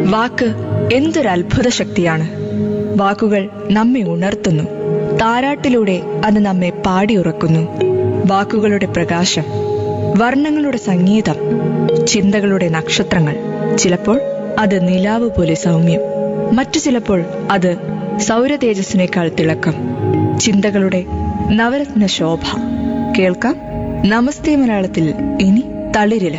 വാക്ക് എന്തൊരു അത്ഭുത ശക്തിയാണ് വാക്കുകൾ നമ്മെ ഉണർത്തുന്നു താരാട്ടിലൂടെ അത് നമ്മെ പാടിയുറക്കുന്നു വാക്കുകളുടെ പ്രകാശം വർണ്ണങ്ങളുടെ സംഗീതം ചിന്തകളുടെ നക്ഷത്രങ്ങൾ ചിലപ്പോൾ അത് നിലാവ് പോലെ സൗമ്യം മറ്റു ചിലപ്പോൾ അത് സൗരതേജസ്സിനേക്കാൾ തിളക്കം ചിന്തകളുടെ നവരത്ന ശോഭ കേൾക്കാം നമസ്തേ മലയാളത്തിൽ ഇനി തളിരില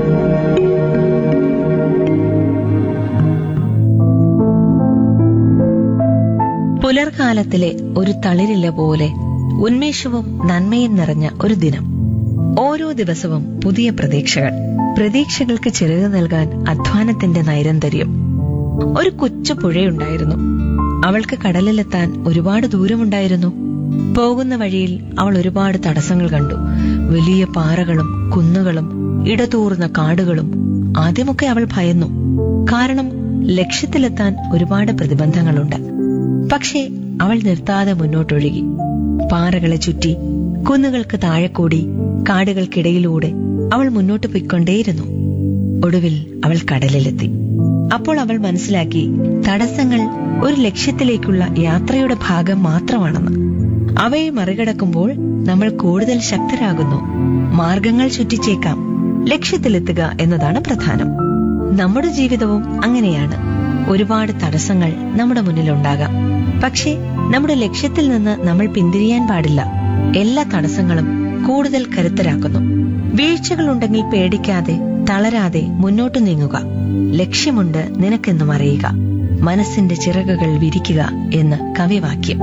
പുലർകാലത്തിലെ ഒരു തളിരില പോലെ ഉന്മേഷവും നന്മയും നിറഞ്ഞ ഒരു ദിനം ഓരോ ദിവസവും പുതിയ പ്രതീക്ഷകൾ പ്രതീക്ഷകൾക്ക് ചിറക് നൽകാൻ അധ്വാനത്തിന്റെ നൈരന്തര്യം ഒരു കൊച്ചു പുഴയുണ്ടായിരുന്നു അവൾക്ക് കടലിലെത്താൻ ഒരുപാട് ദൂരമുണ്ടായിരുന്നു പോകുന്ന വഴിയിൽ അവൾ ഒരുപാട് തടസ്സങ്ങൾ കണ്ടു വലിയ പാറകളും കുന്നുകളും ഇടതൂർന്ന കാടുകളും ആദ്യമൊക്കെ അവൾ ഭയന്നു കാരണം ലക്ഷ്യത്തിലെത്താൻ ഒരുപാട് പ്രതിബന്ധങ്ങളുണ്ട് പക്ഷേ അവൾ നിർത്താതെ മുന്നോട്ടൊഴുകി പാറകളെ ചുറ്റി കുന്നുകൾക്ക് താഴെ കൂടി കാടുകൾക്കിടയിലൂടെ അവൾ മുന്നോട്ട് പോയിക്കൊണ്ടേയിരുന്നു ഒടുവിൽ അവൾ കടലിലെത്തി അപ്പോൾ അവൾ മനസ്സിലാക്കി തടസ്സങ്ങൾ ഒരു ലക്ഷ്യത്തിലേക്കുള്ള യാത്രയുടെ ഭാഗം മാത്രമാണെന്ന് അവയെ മറികടക്കുമ്പോൾ നമ്മൾ കൂടുതൽ ശക്തരാകുന്നു മാർഗങ്ങൾ ചുറ്റിച്ചേക്കാം ലക്ഷ്യത്തിലെത്തുക എന്നതാണ് പ്രധാനം നമ്മുടെ ജീവിതവും അങ്ങനെയാണ് ഒരുപാട് തടസ്സങ്ങൾ നമ്മുടെ മുന്നിലുണ്ടാകാം പക്ഷേ നമ്മുടെ ലക്ഷ്യത്തിൽ നിന്ന് നമ്മൾ പിന്തിരിയാൻ പാടില്ല എല്ലാ തടസ്സങ്ങളും കൂടുതൽ കരുത്തരാക്കുന്നു വീഴ്ചകളുണ്ടെങ്കിൽ പേടിക്കാതെ തളരാതെ മുന്നോട്ടു നീങ്ങുക ലക്ഷ്യമുണ്ട് നിനക്കെന്നും അറിയുക മനസ്സിന്റെ ചിറകുകൾ വിരിക്കുക എന്ന് കവിവാക്യം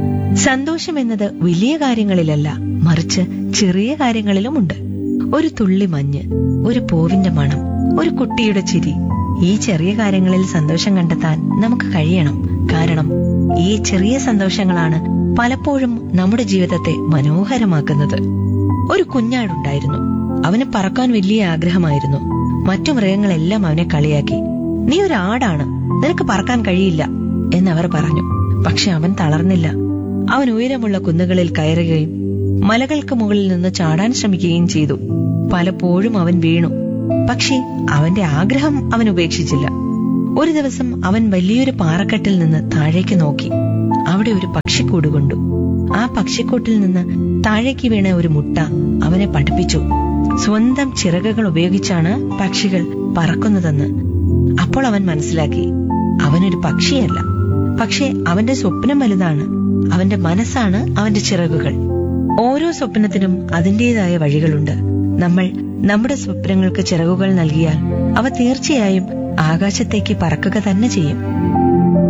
സന്തോഷം എന്നത് വലിയ കാര്യങ്ങളിലല്ല മറിച്ച് ചെറിയ കാര്യങ്ങളിലുമുണ്ട് ഒരു തുള്ളി മഞ്ഞ് ഒരു പൂവിന്റെ മണം ഒരു കുട്ടിയുടെ ചിരി ഈ ചെറിയ കാര്യങ്ങളിൽ സന്തോഷം കണ്ടെത്താൻ നമുക്ക് കഴിയണം കാരണം ഈ ചെറിയ സന്തോഷങ്ങളാണ് പലപ്പോഴും നമ്മുടെ ജീവിതത്തെ മനോഹരമാക്കുന്നത് ഒരു കുഞ്ഞാടുണ്ടായിരുന്നു അവന് പറക്കാൻ വലിയ ആഗ്രഹമായിരുന്നു മറ്റു മൃഗങ്ങളെല്ലാം അവനെ കളിയാക്കി നീ ഒരു ആടാണ് നിനക്ക് പറക്കാൻ കഴിയില്ല എന്നവർ പറഞ്ഞു പക്ഷെ അവൻ തളർന്നില്ല അവൻ ഉയരമുള്ള കുന്നുകളിൽ കയറുകയും മലകൾക്ക് മുകളിൽ നിന്ന് ചാടാൻ ശ്രമിക്കുകയും ചെയ്തു പലപ്പോഴും അവൻ വീണു പക്ഷേ അവന്റെ ആഗ്രഹം അവൻ ഉപേക്ഷിച്ചില്ല ഒരു ദിവസം അവൻ വലിയൊരു പാറക്കെട്ടിൽ നിന്ന് താഴേക്ക് നോക്കി അവിടെ ഒരു പക്ഷിക്കൂട് കൊണ്ടു ആ പക്ഷിക്കൂട്ടിൽ നിന്ന് താഴേക്ക് വീണ ഒരു മുട്ട അവനെ പഠിപ്പിച്ചു സ്വന്തം ചിറകുകൾ ഉപയോഗിച്ചാണ് പക്ഷികൾ പറക്കുന്നതെന്ന് അപ്പോൾ അവൻ മനസ്സിലാക്കി അവനൊരു പക്ഷിയല്ല പക്ഷേ അവന്റെ സ്വപ്നം വലുതാണ് അവന്റെ മനസ്സാണ് അവന്റെ ചിറകുകൾ ഓരോ സ്വപ്നത്തിനും അതിന്റേതായ വഴികളുണ്ട് നമ്മൾ നമ്മുടെ സ്വപ്നങ്ങൾക്ക് ചിറകുകൾ നൽകിയാൽ അവ തീർച്ചയായും ആകാശത്തേക്ക് പറക്കുക തന്നെ ചെയ്യും